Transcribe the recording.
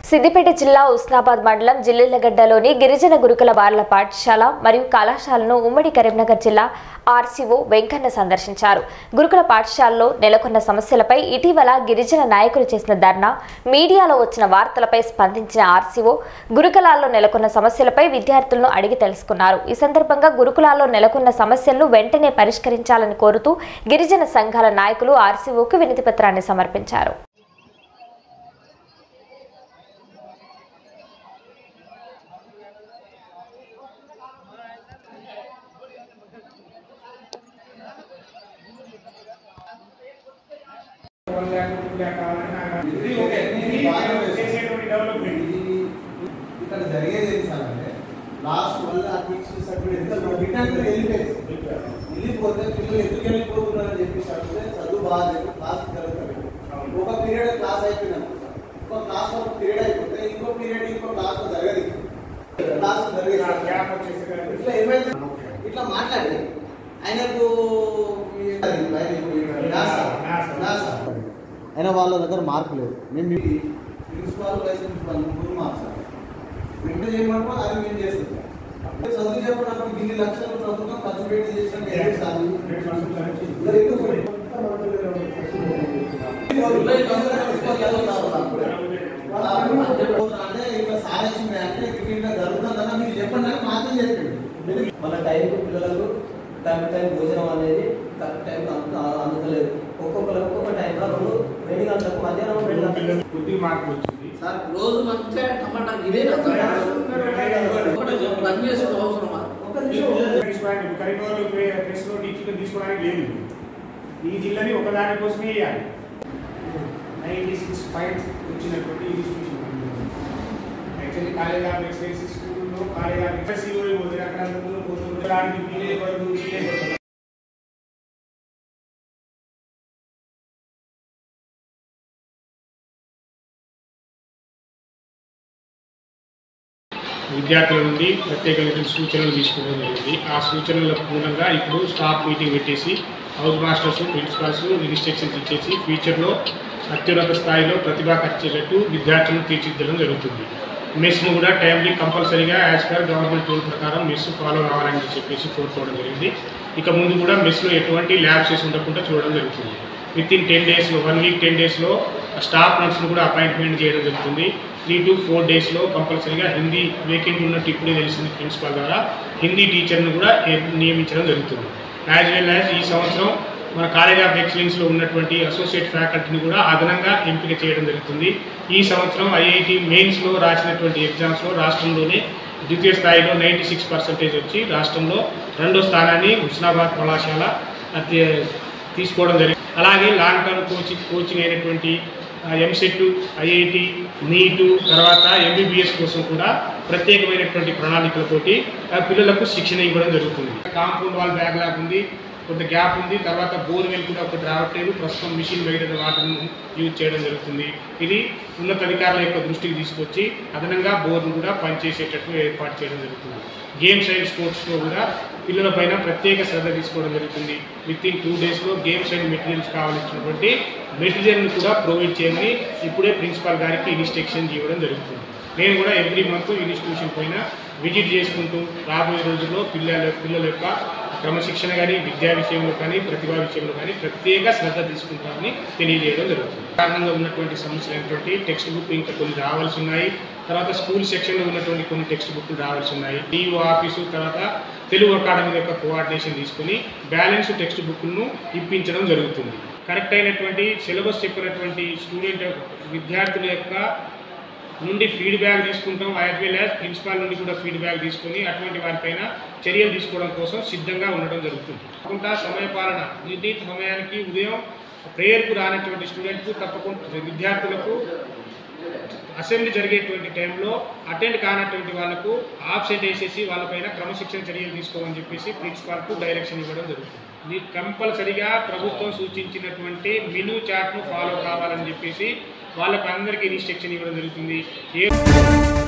సిద్దిపేట జిల్లా ఉస్నాబాద్ మండలం జిల్లెలగడ్డలోని గిరిజన గురుకుల బాలల పాఠశాల మరియు కళాశాలను ఉమ్మడి కరీంనగర్ జిల్లా ఆర్సీఓ వెంకన్న సందర్శించారు గురుకుల పాఠశాలలో నెలకొన్న సమస్యలపై ఇటీవల గిరిజన నాయకులు చేసిన ధర్నా మీడియాలో వచ్చిన వార్తలపై స్పందించిన ఆర్సీఓ గురుకులాల్లో నెలకొన్న సమస్యలపై విద్యార్థులను అడిగి తెలుసుకున్నారు ఈ సందర్భంగా గురుకులాల్లో నెలకొన్న సమస్యలను వెంటనే పరిష్కరించాలని కోరుతూ గిరిజన సంఘాల నాయకులు ఆర్సీఓకు వినతి పత్రాన్ని సమర్పించారు వన్ ల్యాక్ టూ ల్యాక్ కావాలని నాకు ఇది ఓకే. ఇది బాగానే ఉంది. చేసేటువంటి డెవలప్మెంట్ ఇది ఇక్కడ జరిగేది ఏంటి సార్ అంటే లాస్ట్ వల్ల అడ్మిషన్ సర్టిఫికేట్ ఎంత విధానంలో వెళ్ళిపోయింది వెళ్ళిపోతే పిల్లలు ఎందుకు వెళ్ళిపోతున్నారని చెప్పేసి అడిగితే చదువు బాగా చెప్పి క్లాస్ జరుగుతుంది ఒక పీరియడ్ క్లాస్ అయిపోయింది ఒక క్లాస్ ఒక పీరియడ్ అయిపోతే ఇంకో పీరియడ్ ఇంకో క్లాస్ జరగదు క్లాస్ జరగదు గ్యాప్ వచ్చేసి ఇట్లా ఏమైంది ఇట్లా మాట్లాడి ఆయనకు ఈ- అది పైన ఇప్పుడు ఈ న్యాస, న్యాస. అయినా వాళ్ళ దగ్గర మార్పు లేదు మేము మీ ప్రిన్సిపాల్ వైస్ ప్రిన్సిపాల్ ముగ్గురు మార్క్స్ వెంటనే చేయమంటాం అది మేము చేస్తాం అప్పుడే చదువు చెప్పడానికి ఇన్ని లక్షలు ప్రభుత్వం ఖర్చు పెట్టి చేసినట్టు ఏంటి సార్ మరి ఎందుకు పోయి? ఇరవై తొమ్మిది ప్రిన్సిపాల్ చదువుతారు అప్పుడే. అంటే ఇట్లా సాధించింది అంటే ఇట్లా జరుగుతుందన్న మీరు చెప్పండి అని మాత్రం చెప్పండి మన టైంకి పిల్లలకు టైం టు టైం భోజనం అనేది కరెక్ట్ టైం అందుతలేదు ఒక్కొక్కరికి ఒక్కొక్క టైంలో రెండు రెండు గంటలకు మధ్యాహ్నం రెండు గంటలకు కొద్దిగా మార్పు వచ్చింది సార్ రోజు మంచిగా టమాటా ఇదే ఒకటి పని చేసుకునే అవసరమా ఒక నిమిషం తీసుకోవడానికి కరీంనగర్ ప్రెస్ లో టీచింగ్ తీసుకోవడానికి లేదు ఈ జిల్లాని ఒకదాని కోసమే వేయాలి నైన్టీ సిక్స్ పాయింట్స్ వచ్చినటువంటి institution actually college of excellence స్కూల్లో కాలేజ్ ఆఫ్ ఎక్సలెన్స్ పోతే అక్కడ అందరూ పోతుంటే దానికి వీలే వరకు వీలే వరకు విద్యార్థుల నుండి ప్రత్యేకమైన సూచనలు తీసుకోవడం జరిగింది ఆ సూచనల పూర్ణంగా ఇప్పుడు స్టాఫ్ మీటింగ్ పెట్టేసి హౌస్ మాస్టర్స్ ప్రిన్సిపాల్స్ ఇన్స్ట్రక్షన్స్ ఇచ్చేసి ఫ్యూచర్లో అత్యున్నత స్థాయిలో ప్రతిభ ఖర్చేటట్టు విద్యార్థులను తీర్చిదిద్దడం జరుగుతుంది మెస్ను కూడా టైంలీ కంపల్సరీగా యాజ్ పర్ గవర్నమెంట్ రూల్ ప్రకారం మెస్ ఫాలో కావాలని చెప్పేసి కోరుకోవడం జరిగింది ఇక ముందు కూడా మెస్లో ఎటువంటి ల్యాబ్సెస్ ఉండకుండా చూడడం జరుగుతుంది విత్ ఇన్ టెన్ డేస్లో వన్ వీక్ టెన్ డేస్లో స్టాఫ్ నర్స్ను కూడా అపాయింట్మెంట్ చేయడం జరుగుతుంది త్రీ టు ఫోర్ డేస్లో కంపల్సరీగా హిందీ వేకెంట్ ఉన్నట్టు ఇప్పుడే తెలిసింది ప్రిన్సిపాల్ ద్వారా హిందీ టీచర్ను కూడా ఏ- నియమించడం జరుగుతుంది యాజ్ వెల్ యాజ్ ఈ సంవత్సరం మన కాలేజ్ ఆఫ్ ఎక్సలెన్స్లో ఉన్నటువంటి అసోసియేట్ ఫ్యాకల్టీని కూడా అదనంగా ఎంపిక చేయడం జరుగుతుంది ఈ సంవత్సరం ఐఐటి మెయిన్స్లో రాసినటువంటి ఎగ్జామ్స్లో రాష్ట్రంలోనే ద్వితీయ స్థాయిలో నైంటీ సిక్స్ పర్సెంటేజ్ వచ్చి రాష్ట్రంలో రెండో స్థానాన్ని హుస్నాబాద్ కళాశాల అతి తీసుకోవడం జరిగింది అలాగే లాంగ్ టర్మ్ కోచింగ్ కోచింగ్ అయినటువంటి ఎంసెట్ ఐఐటి నీటు తర్వాత ఎంబీబీఎస్ కోసం కూడా ప్రత్యేకమైనటువంటి ప్రణాళికలతోటి ఆ పిల్లలకు శిక్షణ ఇవ్వడం జరుగుతుంది కాంపౌండ్ వాల్ బ్యాగ్ లాగా ఉంది కొంత గ్యాప్ ఉంది తర్వాత బోర్వెల్ కూడా ఒకటి రావట్లేదు ప్రస్తుతం మిషన్ వైడ్ వాటర్ను యూజ్ చేయడం జరుగుతుంది ఇది ఉన్నతాధికారుల యొక్క దృష్టికి తీసుకొచ్చి అదనంగా బోర్ను కూడా పనిచేసేటట్టు ఏర్పాటు చేయడం జరుగుతుంది గేమ్స్ అండ్ స్పోర్ట్స్లో కూడా పిల్లలపైన ప్రత్యేక శ్రద్ధ తీసుకోవడం జరుగుతుంది విత్ ఇన్ టూ డేస్లో గేమ్స్ అండ్ మెటీరియల్స్ కావాల్సినటువంటి మెటీరియల్ని కూడా ప్రొవైడ్ చేయమని ఇప్పుడే ప్రిన్సిపాల్ గారికి ఇన్స్ట్రక్షన్ ఇవ్వడం జరుగుతుంది నేను కూడా ఎవ్రీ మంత్ ఇన్స్టిట్యూషన్ పైన విజిట్ చేసుకుంటూ రాబోయే రోజుల్లో పిల్లల పిల్లల యొక్క క్రమశిక్షణ కానీ విద్యా విషయంలో కానీ ప్రతిభా విషయంలో కానీ ప్రత్యేక శ్రద్ధ తీసుకుంటామని తెలియజేయడం జరుగుతుంది కారణంగా ఉన్నటువంటి సమస్యలు అయినటువంటి టెక్స్ట్ బుక్ ఇంకా కొన్ని రావాల్సి ఉన్నాయి తర్వాత స్కూల్ సెక్షన్లో ఉన్నటువంటి కొన్ని టెక్స్ట్ బుక్లు రావాల్సి ఉన్నాయి డిఓ ఆఫీసు తర్వాత తెలుగు అకాడమీ యొక్క కోఆర్డినేషన్ తీసుకుని బ్యాలెన్స్ టెక్స్ట్ బుక్ను ఇప్పించడం జరుగుతుంది కరెక్ట్ అయినటువంటి సిలబస్ చెప్పినటువంటి స్టూడెంట్ విద్యార్థుల యొక్క నుండి ఫీడ్బ్యాక్ తీసుకుంటాం యాజ్ వెల్ యాజ్ ప్రిన్సిపాల్ నుండి కూడా ఫీడ్బ్యాక్ తీసుకొని అటువంటి వారిపైన చర్యలు తీసుకోవడం కోసం సిద్ధంగా ఉండడం జరుగుతుంది తప్పకుండా సమయపాలన నిర్ణీత సమయానికి ఉదయం ప్రేయర్కు రానటువంటి స్టూడెంట్కు తప్పకుండా విద్యార్థులకు అసెంబ్లీ జరిగేటువంటి టైంలో అటెండ్ కానటువంటి వాళ్ళకు ఆబ్సెంట్ వేసేసి వాళ్ళపైన క్రమశిక్షణ చర్యలు తీసుకోమని చెప్పేసి ప్రిన్సిపాల్కు డైరెక్షన్ ఇవ్వడం జరుగుతుంది మీరు కంపల్సరిగా ప్రభుత్వం సూచించినటువంటి మెనూ చార్ట్ను ఫాలో కావాలని చెప్పేసి వాళ్ళకు అందరికీ ఇన్స్ట్రక్షన్ ఇవ్వడం జరుగుతుంది ఏ